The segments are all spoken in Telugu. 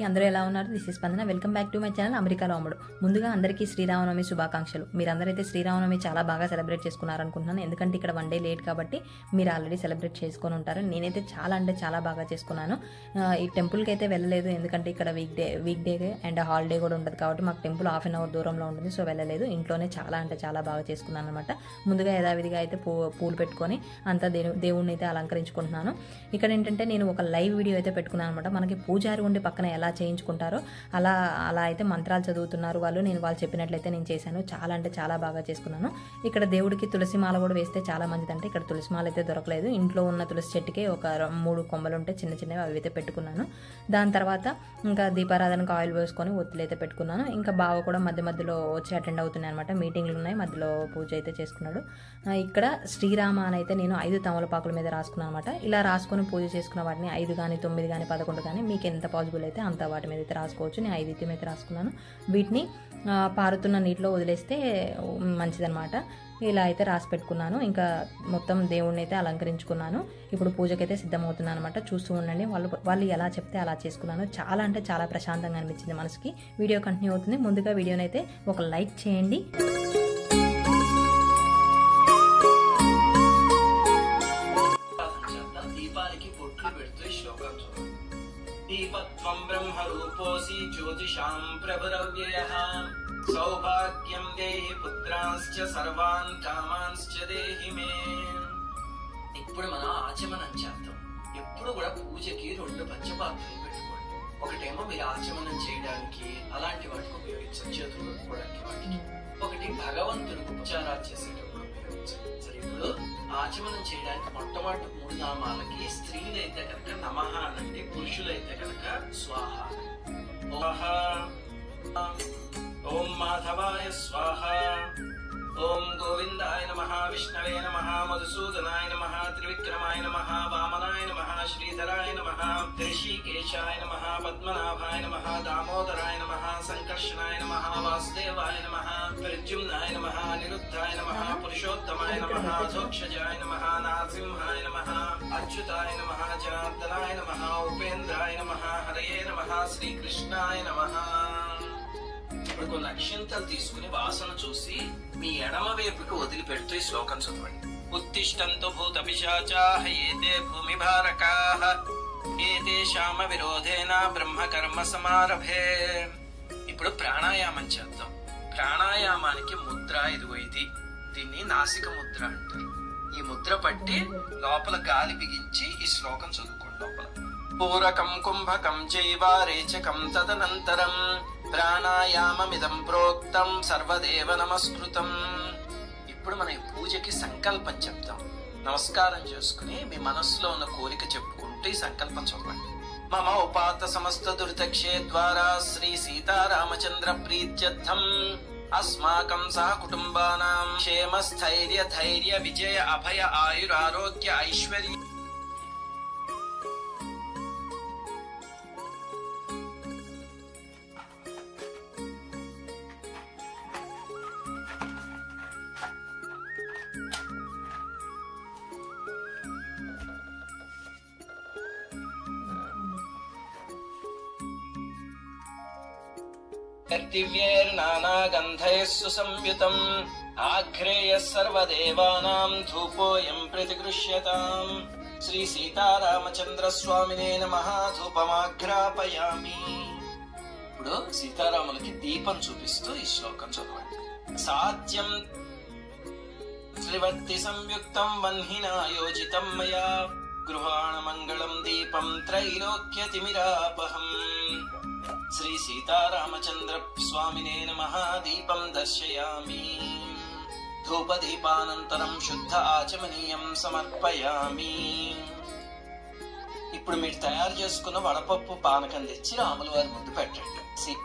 అందరూ ఎలా ఉన్నారు this is Spandana welcome back to my channel అమెరికాలో అమ్ముడు ముందుగా అందరికీ శ్రీరామనవమి శుభాకాంక్షలు మీరందరైతే శ్రీరామనవమి చాలా బాగా సెలబ్రేట్ చేసుకున్నారనుకుంటున్నాను ఎందుకంటే ఇక్కడ వన్ డే లేట్ కాబట్టి మీరు ఆల్రెడీ సెలబ్రేట్ చేసుకొని ఉంటారు నేనైతే చాలా అంటే చాలా బాగా చేసుకున్నాను ఆ, ఈ టెంపుల్కి అయితే వెళ్ళలేదు ఎందుకంటే ఇక్కడ week day week day and holiday కూడా ఉంటుంది కాబట్టి మాకు టెంపుల్ హాఫ్ అన్ అవర్ దూరంలో ఉంటుంది సో వెళ్ళలేదు ఇంట్లోనే చాలా అంటే చాలా బాగా చేసుకున్నాను అనమాట ముందుగా యథావిధిగా అయితే పూ పూలు పెట్టుకొని అంతా దేవు దేవుణ్ణి అయితే అలంకరించుకుంటున్నాను ఇక్కడ ఏంటంటే నేను ఒక లైవ్ వీడియో అయితే పెట్టుకున్నాను అనమాట మనకి పూజారి ఉండి పక్కన ఎలా చేయించుకుంటారో అలా అలా అయితే మంత్రాలు చదువుతున్నారు వాళ్ళు నేను వాళ్ళు చెప్పినట్లయితే నేను చేశాను చాలా అంటే చాలా బాగా చేసుకున్నాను ఇక్కడ దేవుడికి తులసి మాల కూడా వేస్తే చాలా మంచిదంటే ఇక్కడ తులసి మాల అయితే దొరకలేదు ఇంట్లో ఉన్న తులసి చెట్టుకే ఒక ర- మూడు కొమ్మలు ఉంటే చిన్న చిన్నవి అవి అయితే పెట్టుకున్నాను దాని తర్వాత ఇంకా దీపారాధనకు ఆయిల్ వేసుకొని ఒత్తులు అయితే పెట్టుకున్నాను ఇంకా బావ కూడా మధ్య మధ్యలో వచ్చి అటెండ్ అవుతున్నాయి అనమాట మీటింగ్లు ఉన్నాయి మధ్యలో పూజ అయితే చేసుకున్నాడు ఆ, ఇక్కడ శ్రీరామ అని అయితే నేను ఐదు తమలపాకుల మీద రాసుకున్నాను అనమాట ఇలా రాసుకొని పూజ చేసుకున్న వాటిని ఐదు కానీ తొమ్మిది కానీ పదకొండు కానీ మీకు ఎంత పాసిబుల్ అయితే అంత వాటి మీద అయితే రాసుకోవచ్చు నేను ఐదు అయితే రాసుకున్నాను వీటిని ఆ, పారుతున్న నీటిలో వదిలేస్తే మంచిదన్నమాట ఇలా అయితే రాసి పెట్టుకున్నాను ఇంకా మొత్తం దేవుణ్ణి అయితే అలంకరించుకున్నాను ఇప్పుడు పూజకైతే సిద్ధమవుతున్నాను అనమాట చూస్తూ ఉండండి వాళ్ళు వాళ్ళు ఎలా చెప్తే అలా చేసుకున్నాను చాలా అంటే చాలా ప్రశాంతంగా అనిపించింది మనసుకి వీడియో కంటిన్యూ అవుతుంది ముందుగా వీడియోని అయితే ఒక లైక్ చేయండి చెప్తాం దీపానికి బొట్లు పెడుతూ ఈ శ్లోకం చూడండి దీపత్వం బ్రహ్మ రూపోసి జ్యోతిషాం ప్రభరవ్యయ సౌభాగ్యం దేహి పుత్రాంశ్చ సర్వాన్ కామాంశ్చ దేహి మే ఇప్పుడు మనం ఆచమనం చేద్దాం ఎప్పుడు కూడా పూజకి రెండు పంచపాత్రలు పెట్టుకోండి ఒకటేమో మీరు ఆచమనం చేయడానికి అలాంటి వాటికి ఉపయోగించారు చేతులు కట్టుకోవడానికి వాటికి ఒకటి భగవంతుడికి ఉపచారాలు చేసేటప్పుడు ఉపయోగించాలి సరే ఇప్పుడు ఆచమనం చేయడానికి మొట్టమొదటి మూడు నామాలకి స్త్రీలైతే కనుక నమః అనండి పురుషులైతే కనుక స్వాహ ఓహ ఓం మాధవాయ స్వాహ ఓం గోవిందాయ నమ విష్ణవే నమ మధుసూదనాయ నమ త్రివిక్రమాయ నమ వామనాయ నమ శ్రీధరాయ నమ ఋషికేశాయ నమ పద్మనాభాయ నమ దామోదరాయ నమ సంకర్షణాయ నమ వాసుదేవాయ నమ ప్రద్యుమ్నాయ నమ నిరుద్ధాయ నమ పురుషోత్తమాయ నమ అధోక్షజాయ నమ నారసింహాయ నమ అచ్యుతాయ నమ జనార్దనాయ నమ ఉపేంద్రాయ నమ హరయే నమ శ్రీకృష్ణాయ నమ ఇప్పుడు కొన్ని అక్షంతలు తీసుకుని వాసన చూసి మీ ఎడమ వైపుకి వదిలిపెడుతూ ఈ శ్లోకం చదవండి ఉత్తిష్టంతు భూత పిశాచాః ఏతే భూమి భారకాః ఏతేషామ విరోధేన బ్రహ్మ కర్మ సమారభే ఇప్పుడు ప్రాణాయామం చేద్దాం ప్రాణాయామానికి ముద్ర ఇదిగో ఇది దీన్ని నాసిక ముద్ర అంటారు ఈ ముద్ర పట్టి లోపల గాలి బిగించి ఈ శ్లోకం చదువుకోండి లోపల పూరకం కుంభకం చైవ రేచకం తదనంతరం ప్రాణాయామమిదం ప్రోక్తం సర్వదేవ నమస్కృతం ఇప్పుడు మన ఈ పూజకి సంకల్పం చెప్తాం నమస్కారం చేసుకుని మీ మనస్సులో ఉన్న కోరిక చెప్పుకుంటూ ఈ సంకల్పం చదవండి మమ ఉపాత సమస్త దురితక్షే ద్వారా శ్రీ సీతారామచంద్ర ప్రీత్యర్థం అస్మాకం సహ కుటుంబానాం క్షేమ స్థైర్య ధైర్య విజయ అభయ ఆయురారోగ్య ఐశ్వర్య दिव्यैर्नानागन्धैः सुसंयुतम् आघ्रेयः सर्वदेवानाम् धूपोऽयम् प्रतिगृह्यताम् శ్రీసీతారామచంద్రస్వామినే నమః ధూపమాఘ్రాపయామి ఇప్పుడు సీతారాములకి దీపం చూపిస్తూ ఈ శ్లోకం చదవండి సాధ్యం త్రివర్తి సంయుక్తం వన్హినా యోజితం మయా గృహాణ మంగళం దీపం త్రైలోక్యతిమిరాపహం శ్రీ సీతారామచంద్ర స్వామినే నమ దీపం దర్శయామి ధూపదీపానంతరం శుద్ధ ఆచమనీయం సమర్పయామి ఇప్పుడు మీరు తయారు చేసుకున్న వడపప్పు పానకం తెచ్చి రాముల వారి ముందు పెట్టండి సి-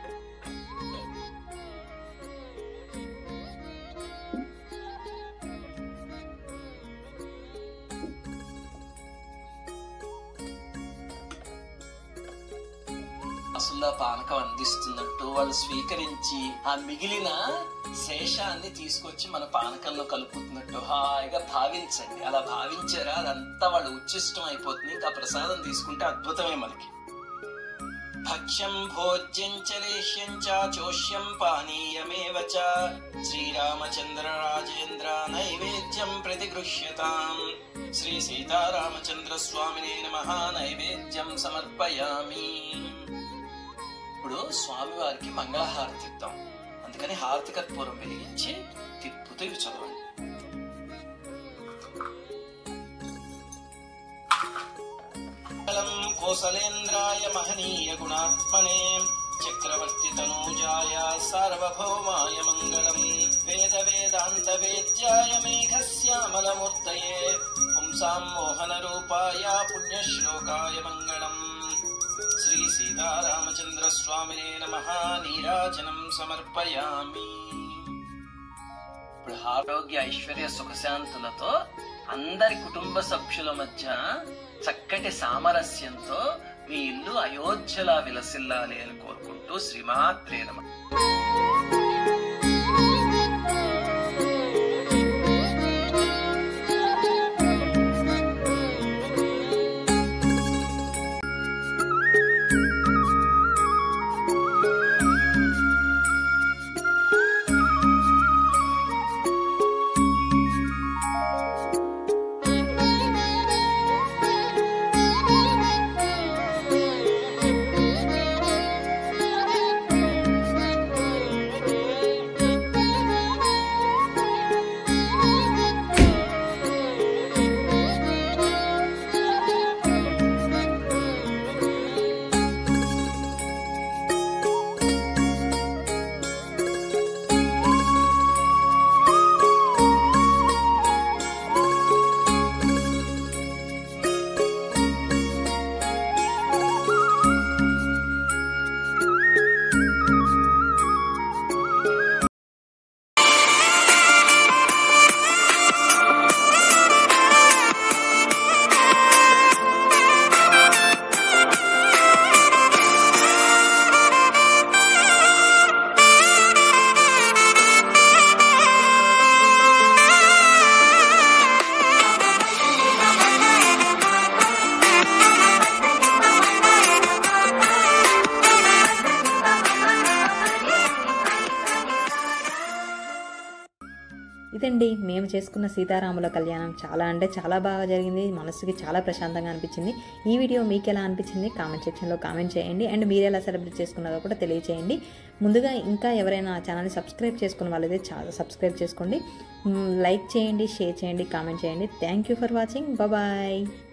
అసలు పానకం అందిస్తున్నట్టు వాళ్ళు స్వీకరించి ఆ మిగిలిన శేషాన్ని తీసుకొచ్చి మన పానకంలో కలుపుతున్నట్టు హాయిగా భావించండి అలా భావించారా అదంతా వాళ్ళు ఉచ్చిష్టం అయిపోతుంది ఇంకా ప్రసాదం తీసుకుంటే అద్భుతమే మనకి భక్ష్యం భోజ్యం చ లేహ్యం చ చోష్యం పానీయమేవ చ శ్రీరామచంద్ర రాజేంద్ర నైవేద్యం ప్రతిగృహ్యతాం శ్రీ సీతారామచంద్ర స్వామినే నమః నైవేద్యం సమర్పయామి ఇప్పుడు స్వామివారికి మంగళహారతి ఇద్దాం అందుకని హారతి కర్పూరం వెలిగించి తిప్పుతూ ఇవి చదవండి మంగళం కోసలేంద్రాయ మహనీయ గుణాత్మనే చక్రవర్తి తనూజాయ సార్వభౌమాయ మంగళం వేద వేదాంత వేద్యాయ మేఘశ్యామలమూర్తయే పుంసాం మోహన రూపాయ పుణ్యశ్లోకాయ మంగళం శ్రీ సీతారామచంద్ర స్వామినే నమ నీరాజనం సమర్పయామి ఇప్పుడు ఆరోగ్య ఐశ్వర్య సుఖశాంతులతో అందరి కుటుంబ సభ్యుల మధ్య చక్కటి సామరస్యంతో మీ ఇల్లు అయోధ్యలా విలసిల్లాలి అని కోరుకుంటూ శ్రీమాత్రే నమ ఇదండి మేము చేసుకున్న సీతారాముల కళ్యాణం చాలా అంటే చాలా బాగా జరిగింది మనసుకి చాలా ప్రశాంతంగా అనిపించింది ఈ వీడియో మీకు ఎలా అనిపించింది కామెంట్ సెక్షన్లో కామెంట్ చేయండి అండ్ మీరు ఎలా సెలబ్రేట్ చేసుకున్నారో కూడా తెలియచేయండి ముందుగా ఇంకా ఎవరైనా నా ఛానల్ని సబ్స్క్రైబ్ చేసుకున్న వాళ్ళైతే చాలా సబ్స్క్రైబ్ చేసుకోండి లైక్ చేయండి షేర్ చేయండి కామెంట్ చేయండి thank you for watching bye